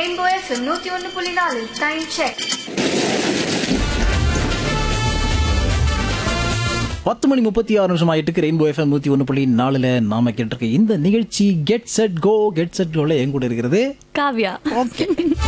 Rainbow FM நூத்தி ஒன்னு புள்ளி நாலு டைம் செக் பத்து மணி முப்பத்தி ஆறு நிமிஷம் ஆயிட்டு ரெயின்போ எஃப்எம் நூத்தி ஒன்று புள்ளி நாலுல நாம கேட்டிருக்க இந்த நிகழ்ச்சி get set go get set கோல என் கூட இருக்கிறது காவ்யா ஓகே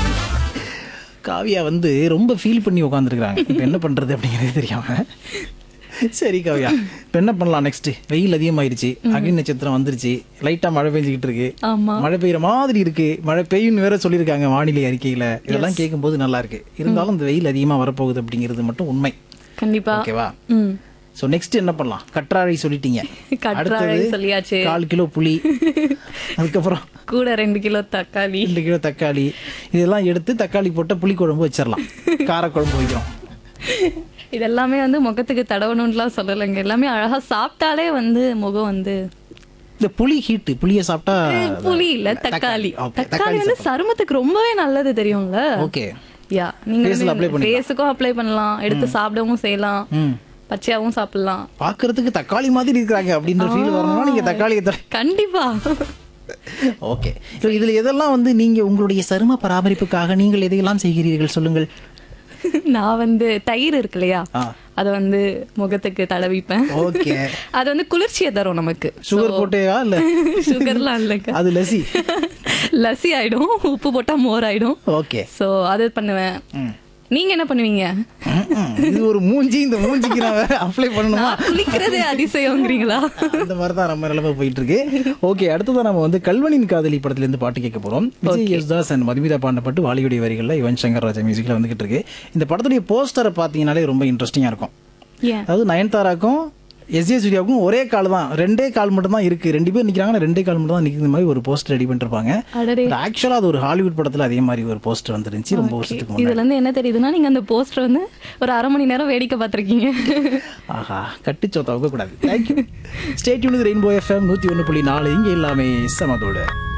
காவியா வந்து ரொம்ப ஃபீல் பண்ணி உட்காந்துருக்காங்க இப்போ என்ன பண்றது அப்படிங்கிறது தெரியாம சரி காவியா இப்போ என்ன பண்ணலாம் நெக்ஸ்ட் வெயில் அதிகமாயிருச்சு அக்னி நட்சத்திரம் வந்துருச்சு லைட்டா மழை பெஞ்சுக்கிட்டு இருக்கு ஆமா மழை பெய்யுற மாதிரி இருக்கு மழை பெய்யும்னு வேற சொல்லியிருக்காங்க வானிலை அறிக்கையில இதெல்லாம் கேட்கும்போது நல்லா இருக்கு இருந்தாலும் இந்த வெயில் அதிகமா வரப்போகுது அப்படிங்கிறது மட்டும் உண்மை கண்டிப்பா ஓகேவா ம் சோ நெக்ஸ்ட் என்ன பண்ணலாம் கற்றாழை சொல்லிட்டீங்க கற்றாழை சொல்லியாச்சு. கால் கிலோ புளி அதுக்கப்புறம் கூட ரெண்டு கிலோ தக்காளி ரெண்டு கிலோ தக்காளி இதெல்லாம் எடுத்து தக்காளி போட்ட புளி குழம்பு வச்சிடலாம் காரக்குழம்பு வைக்கிறோம் இதெல்லாமே வந்து முகத்துக்கு தடவணும்லாம் சொல்லலைங்க எல்லாமே அழகா சாப்பிட்டாலே வந்து முகம் வந்து இந்த புளி ஹீட்டு புளியை சாப்பிட்டா புளி இல்ல தக்காளி Okay, தக்காளி வந்து சருமத்துக்கு ரொம்பவே நல்லது தெரியும்ல ஓகே யா நீங்க Face ல apply பண்ணிக்கலாம். ஃபேஸுக்கும் அப்ளை பண்ணலாம் எடுத்து சாப்பிடவும் செய்யலாம் ம் பச்சையாவும் சாப்பிடலாம் பாக்குறதுக்கு தக்காளி மாதிரி இருக்கிறாங்க அப்படின்ற ஃபீல் வரணும்னா நீங்க தக்காளியை தர கண்டிப்பா ஓகே ஸோ இதுல எதெல்லாம் வந்து நீங்க உங்களுடைய சரும பராமரிப்புக்காக நீங்கள் எதையெல்லாம் செய்கிறீர்கள் சொல்லுங்கள் நான் வந்து தயிர் இருக்கு இல்லையா ஆ. அதை வந்து முகத்துக்கு தடவிப்பேன் ஓகே அது வந்து குளிர்ச்சியை தரும் நமக்கு சுகர் போட்டேயா இல்ல சுகர்லாம் இல்லைங்க அது லசி லஸ்ஸி ஆயிடும் உப்பு போட்டா மோர் ஆயிடும் ஓகே சோ அது பண்ணுவேன் நீங்க என்ன பண்ணுவீங்க இது ஒரு மூஞ்சி இந்த மூஞ்சிக்கு நான் வேற அப்ளை பண்ணணுமா நான் குளிக்கிறதே அதிசயங்கிறீங்களா அந்த மாதிரி தான் நம்ம நிலைமை போயிட்டு இருக்கு ஓகே அடுத்ததான் நம்ம வந்து கல்வனின் காதலி படத்துல இருந்து பாட்டு கேட்க போறோம் விஜய் யேசுதாஸ் அண்ட் மதுமிதா பாண்டப்பட்டு வாலியுடைய வரிகள்ல யுவன் சங்கர் ராஜா மியூசிக்ல வந்துகிட்டு இருக்கு இந்த படத்துடைய போஸ்டரை பாத்தீங்கன்னாலே ரொம்ப இன்ட்ரெஸ்டிங்கா இருக்கும் ஏன் அதாவது நயன்தாராக்கும் எஸ் ஏ சூர்யாவுக்கும் ஒரே கால் தான் ரெண்டே கால் மட்டும் தான் இருக்கு ரெண்டு பேர் நிக்கிறாங்கன்னா ரெண்டே கால் மட்டும் தான் நிக்கிற மாதிரி ஒரு போஸ்டர் ரெடி பண்ணிருப்பாங்க அடடே ஆக்சுவலா அது ஒரு ஹாலிவுட் படத்துல அதே மாதிரி ஒரு போஸ்டர் வந்துருந்துச்சு ரொம்ப வருஷத்துக்கு முன்னாடி இதுல இருந்து என்ன தெரியுதுன்னா நீங்க அந்த போஸ்டர் வந்து ஒரு அரை மணி நேரம் வேடிக்கை பார்த்திருக்கீங்க ஆஹா கட்டிச்சோத்த கூடாது தேங்க்யூ ஸ்டேட்யூன் ரெயின்போ எஃப்எம் நூத்தி ஒன்று புள்ளி நாலு இங்கே எல்லாமே சமதோடு